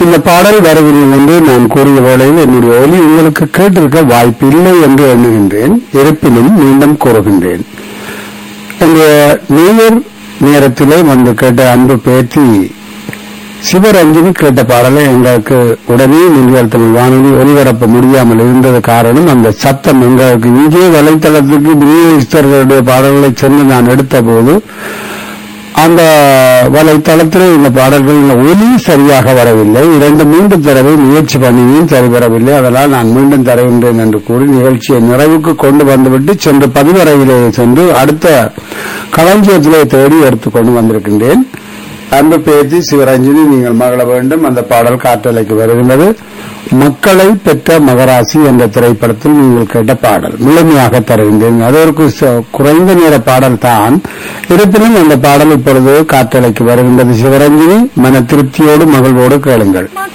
இந்த பாடல் வருகிறது என்று நான் கூறிய வேளையில் என்னுடைய ஒலி உங்களுக்கு கேட்டிருக்க வாய்ப்பில்லை என்று எண்ணுகின்றேன் இருப்பினும் மீண்டும் கூறுகின்றேன் இந்த நேயர் நேரத்திலே வந்து கேட்ட அன்பு பேத்தி சிவரஞ்சனி கேட்ட பாடலை எங்களுக்கு உடனே மின்கள் தமிழ் வானொலி ஒலிபரப்ப முடியாமல் இருந்தது காரணம் அந்த சத்தம் எங்களுக்கு இங்கே வலைத்தளத்துக்கு விநியோகிஸ்தர்களுடைய பாடல்களை சென்று நான் எடுத்த போது அந்த வலைத்தளத்தில் இந்த பாடல்கள் ஒலி சரியாக வரவில்லை இரண்டு மூன்று தடவை முயற்சி பண்ணியும் சரி வரவில்லை அதனால் நான் மீண்டும் தருகின்றேன் என்று கூறி நிகழ்ச்சியை நிறைவுக்கு கொண்டு வந்துவிட்டு சென்று பதிவறையிலே சென்று அடுத்த களஞ்சியத்திலே தேடி எடுத்துக்கொண்டு வந்திருக்கின்றேன் அன்பு பேத்தி சிவரஞ்சனி நீங்கள் மகள வேண்டும் அந்த பாடல் காற்றலைக்கு வருகின்றது மக்களை பெற்ற மகராசி என்ற திரைப்படத்தில் நீங்கள் கேட்ட பாடல் முழுமையாக தருகின்றேன் அது ஒரு கு- குறைந்த நேர பாடல் தான் இருப்பினும் அந்த பாடல் இப்பொழுது காற்றலைக்கு வருகின்றது சிவரஞ்சனி மன திருப்தியோடு மகிழ்வோடு கேளுங்கள் மக்கள்